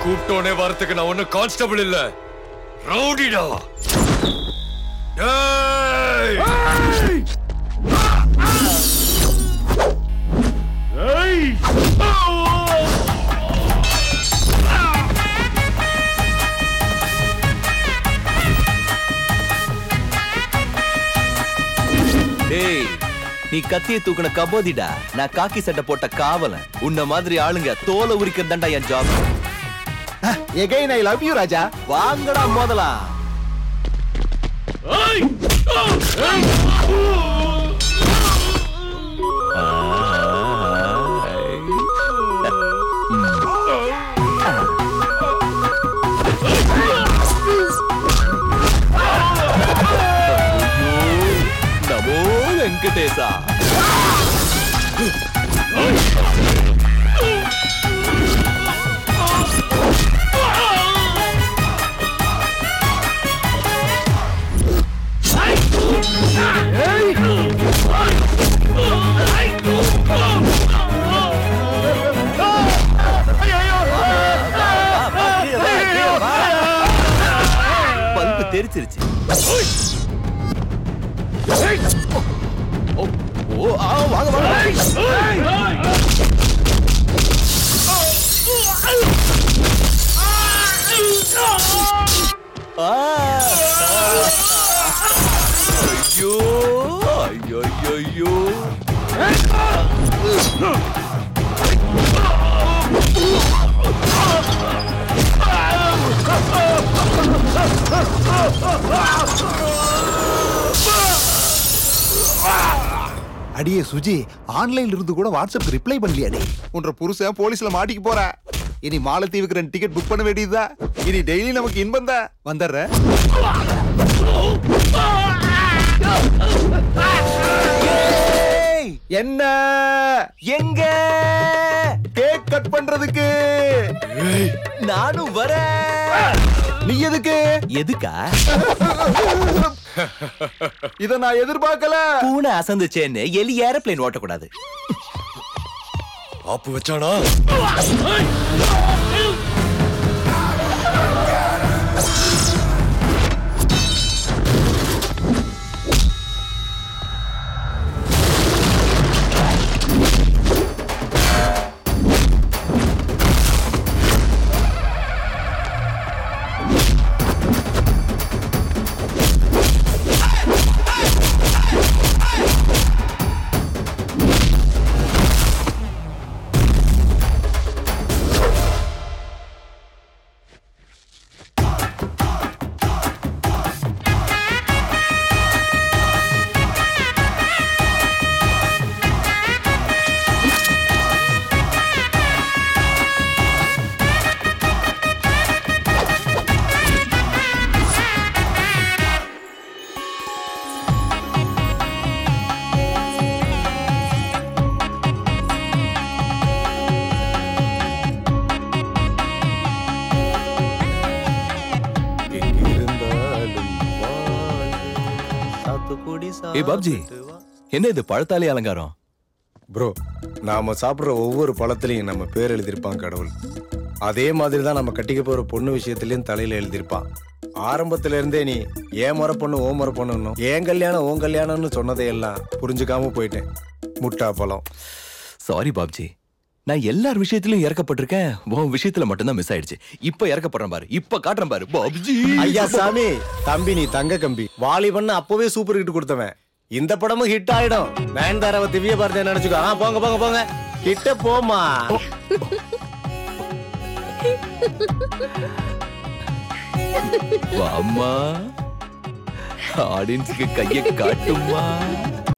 கூப்பிட்டோனே வரதுக்கு நான் ஒண்ணு கான்ஸ்டபிள் இல்ல ரவுடிடா டேய் டேய் நீ கத்திய தூக்குன கபோதிடா நான் காக்கி சட்டை போட்ட காவலன் உன்ன மாதிரி ஆளுங்க தோலை உரிக்கிறதாண்டா என் job again I love you Raja வாங்கடா மோதலாம் நமோ வெங்கடேசா பல்பு தெரிச்சிருச்சு ஓ, ஓ ஆ, வாங்க வாங்க ஆ! ஐயோ ஐயோ ஐயோ ஐயோ அடியே சுஜி ஆன்லைன்ல இருந்து கூட வாட்ஸ்அப் ரிப்ளை பண்ணலையாடி உன்ற புருஷன் போலீஸ்ல மாட்டிக்க போற இனி மாலத்தீவுக்கு ரெண்டு டிக்கெட் புக் பண்ண வேண்டியதுதான் இனி டெய்லி நமக்கு இன்பம் தான் வந்துடுறேன் ஏய், என்ன எங்க கேக் கட் பண்றதுக்கு நானும் வரேன் நீ எதுக்கு எதுக்கா இத நான் எதிர்பார்க்கல பூனை அசந்துச்சேன்னு எலி ஏரோப்ளேன் ஓட்டக்கூடாது ஆப்பு வச்சானா ஏய் பாப்ஜி என்ன இது பழத்தாலி அலங்காரம் ப்ரோ நாம சாப்பிடுற ஒவ்வொரு பழத்துலயும் நம்ம பேர் எழுதியிருப்பான் கடவுள் அதே மாதிரி தான் நம்ம கட்டிக்க போற பொண்ணு விஷயத்திலயும் தலையில எழுதியிருப்பான் ஆரம்பத்துல இருந்தே நீ ஏன் முறை பொண்ணு ஓ முறை பொண்ணுன்னும் ஏன் கல்யாணம் ஓன் கல்யாணம்னு சொன்னதையெல்லாம் புரிஞ்சுக்காம போயிட்டேன் முட்டா பழம் சாரி பாப்ஜி நான் எல்லார் விஷயத்திலயும் இறக்கப்பட்டிருக்கேன் உன் விஷயத்துல மட்டும்தான் மிஸ் ஆயிடுச்சு இப்ப இறக்கப்படுறேன் பாரு இப்ப காட்டுறேன் பாரு பாப்ஜி ஐயா சாமி தம்பி நீ தங்க கம்பி வாலிபன்னு அப்பவே சூப்பர் ஹிட் கொடுத்தவன் இந்த படமும் ஹிட் ஆயிடும் நயன்தாராவை திவ்ய பார்த்தேன் நினைச்சுக்கோ ஆ போங்க போங்க போங்க கிட்ட போமா வாம்மா ஆடியன்ஸுக்கு கைய காட்டுமா